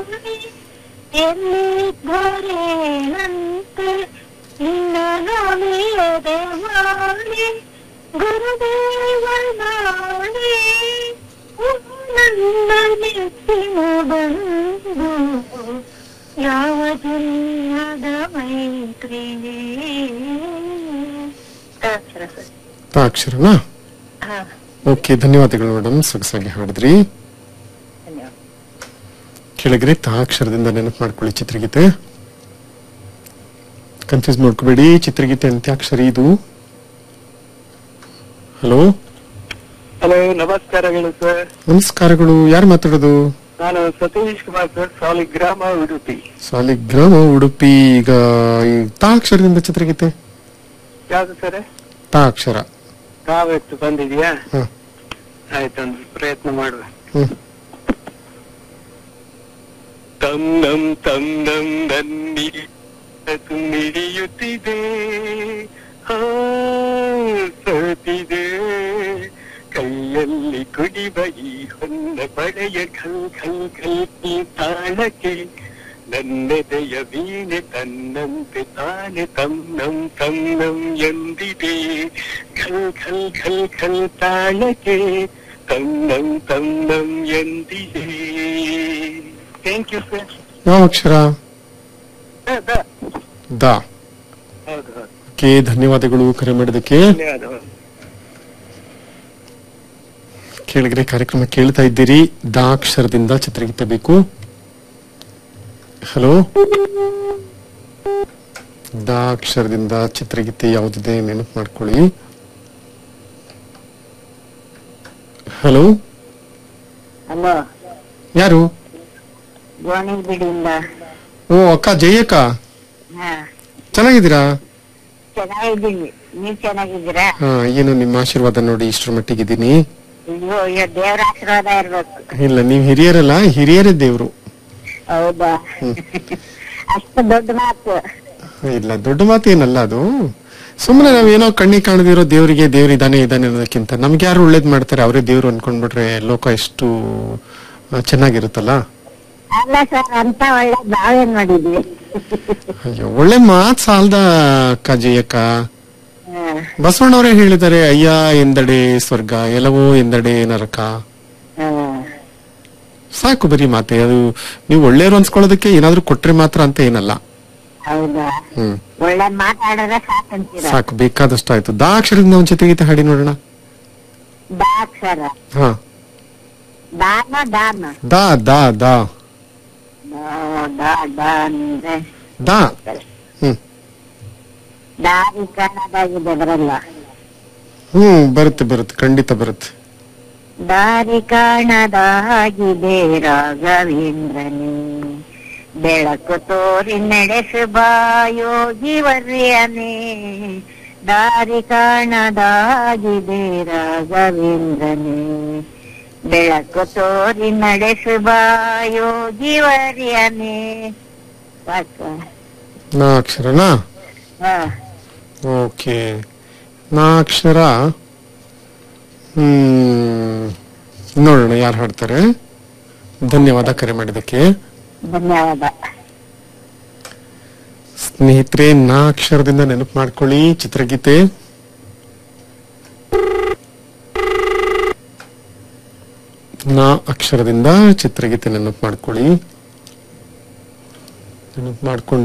ಎಲ್ಲಿದ್ದರೇನಂತೆ ನಿನ್ನ ನೋವಿಯದೆ ಮಾಡಿ ಗುರುದೇವನಾಡಿ ನನ್ನ ನೆಚ್ಚಿನ ಬಂದು ಯಾವ ಜನ್ಮದ ಮೈತ್ರಿ ಅಕ್ಷರ ಸರ್ ಅಕ್ಷರನಾ ಹಾ ಓಕೆ ಧನ್ಯವಾದಗಳು ಮೇಡಮ್ ಸೊಗಸಾಗಿ ಹಾಡಿದ್ರಿ ಧನ್ಯವಾದ ಕೆಳಗಡೆ ತಾ ಅಕ್ಷರದಿಂದ ನೆನಪು ಮಾಡ್ಕೊಳ್ಳಿ ಚಿತ್ರಗೀತೆ ಕನ್ಫ್ಯೂಸ್ ಮಾಡ್ಕೋಬೇಡಿ ಚಿತ್ರಗೀತೆ ಅಂತ್ಯಾಕ್ಷರಿ ಇದು ಹಲೋ ಹಲೋ ನಮಸ್ಕಾರಗಳು ಸರ್ ನಮಸ್ಕಾರಗಳು ಯಾರು ಮಾತಾಡೋದು ನಾನು ಸತೀಶ್ ಕುಮಾರ್ ಸರ್ ಸಾಲಿಗ್ರಾಮ ಉಡುಪಿ ಸಾಲಿಗ್ರಾಮ ಉಡುಪಿ ಈಗ ಈ ತಾ ಅಕ್ಷರದಿಂದ ಚಿತ್ರಗೀತೆ ಯಾವ್ದು ಸರ್ ತಾ ಅಕ್ಷರ ತಾವೆತ್ತು ಬಂದಿದ್ಯಾ ಹ. ಆಯ್ತೊಂದು ಪ್ರಯತ್ನ ಮಾಡುವ ಹ್ಮ್ ತಂ ನಂ ತಂ ನಂ ನನ್ನಿ ಮಿಡಿಯುತ್ತಿದೆ ಹಾ ಸೋತಿದೆ ಕೈಯಲ್ಲಿ ಕುಡಿವ ಈ ಹೊನ್ನ ಬಳೆಯ ಖಲ್ ಖಲ್ ಖಲ್ ಈ ತಾಳಕ್ಕೆ ನನ್ನೆದೆಯ ವೀಣೆ ತನ್ನಂತೆ ತಾನೆ ತನ್ನಂ ತನ್ನಂ ಎಂದಿದೆ ಖಲ್ ಖಲ್ ಖಲ್ ಖಲ್ ತಾಳಕ್ಕೆ ತನ್ನಂ ತನ್ನಂ ಎಂದಿದೆ ಥ್ಯಾಂಕ್ ಯು ಸರ್ ಯಾವ ಅಕ್ಷರ ದಾ ಹೌದು ಹೌದು ಓಕೆ ಧನ್ಯವಾದಗಳು ಕರೆ ಮಾಡಿದಕ್ಕೆ ಧನ್ಯವಾದಗಳು ಕೆಳಗಡೆ ಕಾರ್ಯಕ್ರಮ ಕೇಳ್ತಾ ಇದ್ದೀರಿ ದಾ ಅಕ್ಷರದಿಂದ ಚಿತ್ರಗೀತೆ ಬೇಕು ಹಲೋ ದಾ ಅಕ್ಷರದಿಂದ ಚಿತ್ರಗೀತೆ ಯಾವುದಿದೆ ನೆನಪು ಮಾಡ್ಕೊಳ್ಳಿ ಹಲೋ ಹಲೋ ಯಾರು ಗೋಣಿಬಿಡಿಯಿಂದ ಓ ಅಕ್ಕ ಜಯಕ್ಕ ಹಾ ಚೆನ್ನಾಗಿದ್ದೀರಾ ಚೆನ್ನಾಗಿದ್ದೀನಿ ನೀವ್ ಚೆನ್ನಾಗಿದ್ದೀರಾ ಹಾ ಏನು ನಿಮ್ಮ ಆಶೀರ್ವಾದ ನೋಡಿ ಇಷ್ಟರ ಮಟ್ಟಿಗಿದ್ದೀನಿ ಅಯ್ಯೋ ಅಯ್ಯೋ ದೇವ್ರ ಆಶೀರ್ವಾದ ಇರ್ಬೇಕು ಇಲ್ಲ ನೀವು ಹಿರಿಯರಲ್ಲ ಹಿರಿಯರೇ ದೇವ್ರು ಹೌದಾ ಅಷ್ಟು ದೊಡ್ಡ ಮಾತು ಇಲ್ಲ ದೊಡ್ಡ ಮಾತೇನಲ್ಲ ಅದು ಸುಮ್ಮನೆ ನಾವೇನೋ ಕಣ್ಣಿಗೆ ಕಾಣದಿರೋ ದೇವರಿಗೆ ದೇವ್ರು ಇದಾನೆ ಇದಾನೆ ಅನ್ನೋದಕ್ಕಿಂತ ನಮ್ಗೆ ಯಾರು ಒಳ್ಳೇದ್ ಮಾಡ್ತಾರೆ ಅವರೇ ದೇವ್ರು ಅನ್ಕೊಂಡ್ಬಿಟ್ರೆ ಲೋಕ ಎಷ್ಟು ಆ, ಚೆನ್ನಾಗಿರುತ್ತಲ್ಲ ಅಲ್ಲ ಸರ್ ಅಂತ ಒಳ್ಳೆ ನಾವೇನ್ ಮಾಡಿದ್ವಿ ಅಯ್ಯೋ ಒಳ್ಳೆ ಮಾತ್ ಸಾಲ್ದ ಅಕ್ಕ ಜಯಕ್ಕ ಹಾ. ಬಸವಣ್ಣವರೇ ಹೇಳಿದ್ದಾರೆ ಅಯ್ಯ ಎಂದಡೆ ಸ್ವರ್ಗ ಎಲ್ಲವೋ ಎಂದಡೆ ನರಕ ಹಾ. ಸಾಕು ಬರೀ ಮಾತೆ ಅದು ನೀವು ಒಳ್ಳೆಯವರು ಅನ್ಸ್ಕೊಳ್ಳೋದಕ್ಕೆ ಏನಾದ್ರೂ ಕೊಟ್ರೆ ಮಾತ್ರ ಅಂತ ಏನಲ್ಲ ಹೌದಾ ಹ್ಮ್ ಒಳ್ಳೆ ಮಾತಾಡಿದ್ರೆ ಸಾಕಂತೀರ ಸಾಕು ಬೇಕಾದಷ್ಟು ಆಯ್ತು ದಾ ಅಕ್ಷರದಿಂದ ಒಂದ್ ಚಿತ್ರಗೀತೆ ಹಾಡಿ ನೋಡೋಣ ದಾಕ್ಷರ ಹಾ ದಾನ ದಾನ ದಾ ದಾ ದಾ ದಾ- ದಾ ದಾ ಅಂದ್ರೆ ದಾ ಹ್ಮ್ ದಾರಿ ಕಾಣದಾಗಿದೆ ಬರಲ್ಲ ಹ್ಮ್ ಬರುತ್ತೆ ಬರುತ್ತೆ ಖಂಡಿತ ಬರುತ್ತೆ ದಾರಿ ಕಾಣದಾಗಿದೆ ರಾಘವೇಂದ್ರನೇ ಬೆಳಕು ತೋರಿ ನಡೆಸು ಬಾ ಯೋಗಿ ವರ್ಯನೇ ದಾರಿ ಕಾಣದಾಗಿದೆ ರಾಘವೇಂದ್ರನೇ ಬೆಳಕು ತೋರಿ ನಡೆಸು ಬಾ ಯೋಗಿ ವರ್ಯನೇ ಸಾಕು ನಾ ಅಕ್ಷರನಾ ಹಾ ಓಕೆ ನಾ ಅಕ್ಷರ ಹ್ಮ್ ನೋಡೋಣ ಯಾರು ಹಾಡ್ತಾರೆ ಧನ್ಯವಾದ ಕರೆ ಮಾಡಿದಕ್ಕೆ ಧನ್ಯವಾದ ಸ್ನೇಹಿತರೆ ನಾ ಅಕ್ಷರದಿಂದ ನೆನಪು ಮಾಡ್ಕೊಳ್ಳಿ ಚಿತ್ರಗೀತೆ ನಾ ಅಕ್ಷರದಿಂದ ಚಿತ್ರಗೀತೆ ನೆನಪು ಮಾಡ್ಕೊಳ್ಳಿ ನೆನಪು ಮಾಡ್ಕೊಂಡು